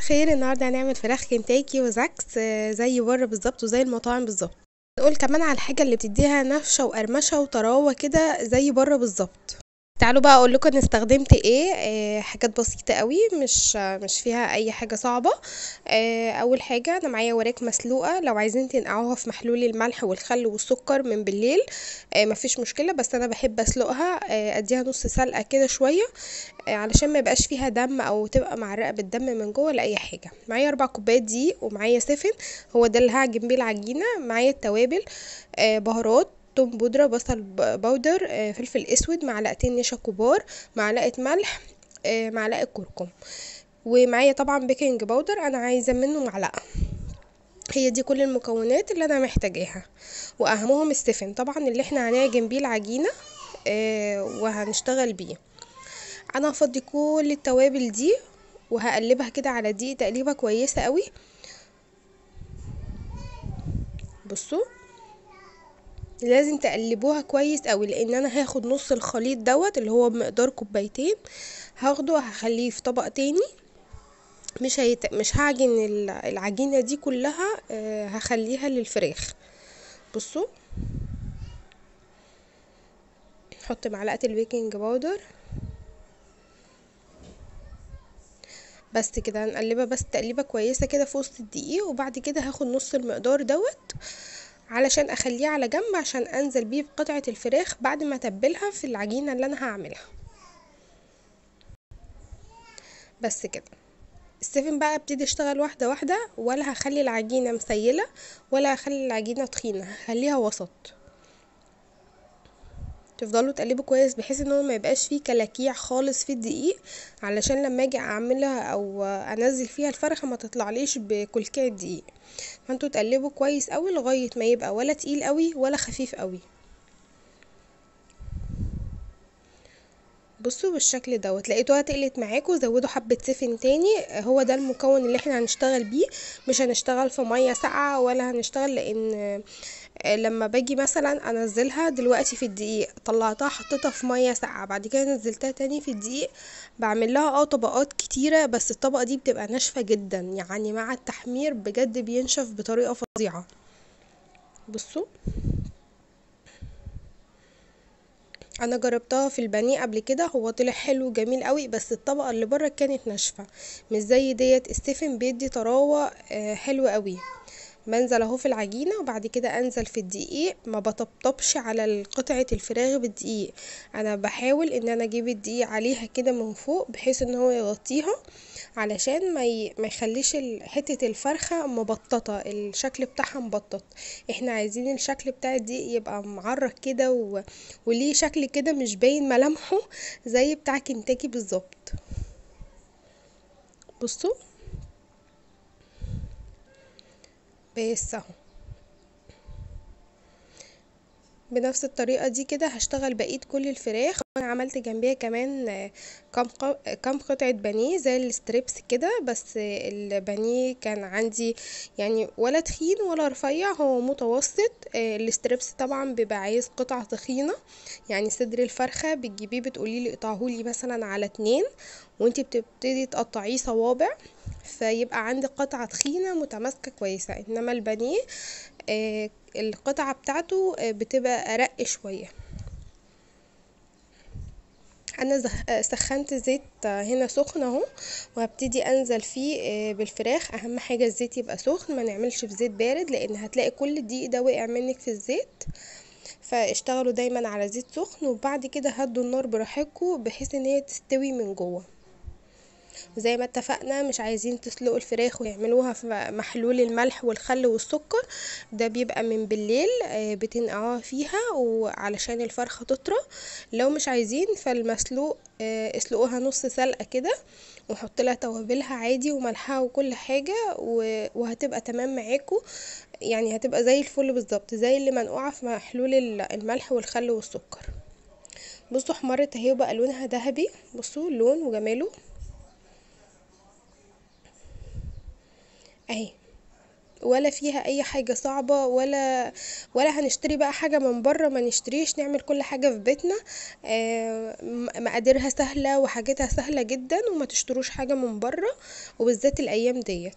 خير النهارده هنعمل فراخ كنتاكي وزاكس آه، زي بره بالظبط وزي المطاعم بالظبط نقول كمان على الحاجه اللي بتديها نفشه وقرمشه وطراوه كده زي بره بالظبط تعالوا بقى اقول لكم انا استخدمت ايه آه حاجات بسيطه قوي مش آه مش فيها اي حاجه صعبه آه اول حاجه انا معايا وراك مسلوقه لو عايزين تنقعوها في محلول الملح والخل والسكر من بالليل آه مفيش مشكله بس انا بحب اسلقها آه اديها نص سلقه كده شويه آه علشان ما يبقاش فيها دم او تبقى معرقه بالدم من جوه لاي حاجه معايا اربع كوبايات دقيق ومعايا سفن هو ده اللي هعجن بيه العجينه معايا التوابل آه بهارات توم بودرة بصل بودر آه فلفل اسود معلقتين نشا كبار معلقة ملح آه معلقة كركم ومعايا طبعا بيكنج باودر انا عايزة منه معلقة هي دي كل المكونات اللي انا محتاجاها واهمهم السفن طبعا اللي احنا هنعجن بيه العجينة آه وهنشتغل بيه انا هفضي كل التوابل دي وهقلبها كده على دي تقليبه كويسه قوي بصوا لازم تقلبوها كويس قوي لان انا هاخد نص الخليط دوت اللي هو بمقدار كوبايتين هاخده هخليه في طبق تاني مش هيت... مش هعجن العجينه دي كلها آه هخليها للفراخ بصوا نحط معلقه البيكنج باودر بس كده هنقلبها بس تقليبه كويسه كده في وسط الدقيق وبعد كده هاخد نص المقدار دوت علشان اخليه على جنب عشان انزل بيه بقطعه الفراخ بعد ما اتبلها في العجينه اللي انا هعملها بس كده السفن بقى ابتدي اشتغل واحده واحده ولا هخلي العجينه مسيله ولا هخلي العجينه تخينه هخليها وسط تفضلوا تقلبوا كويس بحيث ان هو ما يبقاش فيه كلاكيع خالص في الدقيق علشان لما اجي اعملها او انزل فيها الفرخه ما تطلعليش بكلكيع الدقيق فانتوا تقلبوا كويس قوي لغايه ما يبقى ولا تقيل قوي ولا خفيف قوي بصوا بالشكل دوت لقيتوها تقلت معاكم زودوا حبه سفن تاني هو ده المكون اللي احنا هنشتغل بيه مش هنشتغل في ميه ساقعه ولا هنشتغل لان لما باجي مثلا انزلها دلوقتي في الدقيق طلعتها حطيتها في ميه ساقعه بعد كده نزلتها تاني في الدقيق بعمل لها اه طبقات كتيره بس الطبقه دي بتبقى ناشفه جدا يعني مع التحمير بجد بينشف بطريقه فظيعه بصوا انا جربتها في البانيه قبل كده هو طلع حلو جميل قوي بس الطبقه اللي بره كانت ناشفه مش زي ديت السفن بيدي طراوه آه حلوه قوي بنزل اهو في العجينه وبعد كده انزل في الدقيق ما بطبطبش على قطعه الفراخ بالدقيق انا بحاول ان انا اجيب الدقيق عليها كده من فوق بحيث ان هو يغطيها علشان ما ي... ما يخليش حته الفرخه مبططه الشكل بتاعها مبطط احنا عايزين الشكل بتاع الدقيق يبقى معرق كده و... وليه شكل كده مش باين ملامحه زي بتاع كنتاكي بالظبط بصوا بس اهو بنفس الطريقه دي كده هشتغل بقيه كل الفراخ وانا عملت جنبيها كمان كام كام قطعه بانيه زي الستريبس كده بس البانيه كان عندي يعني ولا تخين ولا رفيع هو متوسط الستريبس طبعا بيبقى عايز قطعه تخينه يعني صدر الفرخه بتجيبيه بتقولي لي اقطعهولي مثلا على اتنين وانتي بتبتدي تقطعيه صوابع فيبقى عندي قطعة تخينة متماسكة كويسة انما البانيه آه القطعة بتاعته آه بتبقى ارق شوية انا سخنت زيت هنا سخن اهو وهبتدي انزل فيه بالفراخ اهم حاجه الزيت يبقى سخن ما نعملش في زيت بارد لان هتلاقي كل الدقيق ده وقع منك في الزيت فاشتغلوا دايما على زيت سخن وبعد كده هدوا النار براحتكم بحيث ان هي تستوي من جوه زي ما اتفقنا مش عايزين تسلقوا الفراخ ويعملوها في محلول الملح والخل والسكر ده بيبقى من بالليل بتنقعوها فيها وعلشان الفرخة تطرى لو مش عايزين فالمسلوق اسلقوها نص سلقة كده وحط لها توابلها عادي وملحها وكل حاجة وهتبقى تمام معاكم يعني هتبقى زي الفل بالظبط زي اللي منقوعة في محلول الملح والخل والسكر بصوا حمرت اهي وبقى لونها ذهبي بصوا اللون وجماله اهي ولا فيها اي حاجة صعبة ولا ولا هنشتري بقى حاجة من بره ما نشتريش نعمل كل حاجة في بيتنا آه، م- مقاديرها سهلة وحاجاتها سهلة جدا وما تشتروش حاجة من بره وبالذات الايام ديت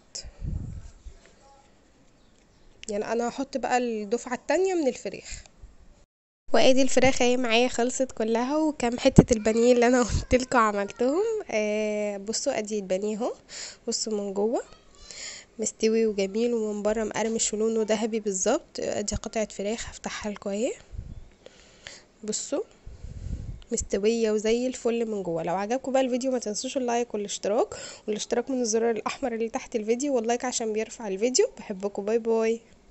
يعني انا هحط بقى الدفعة التانية من الفراخ وادي الفراخ اهي معايا خلصت كلها وكام حتة البانيه اللي انا قلتلكوا عملتهم آه بصوا ادي البانيه اهو بصوا من جوه مستوي وجميل ومن بره مقرمش ولونه ذهبي بالظبط ادي قطعة فراخ هفتحها لكم اهي بصوا مستوية وزي الفل من جوه لو عجبكم بقى الفيديو ما تنسوش اللايك والاشتراك والاشتراك من الزرار الاحمر اللي تحت الفيديو واللايك عشان بيرفع الفيديو بحبكم باي باي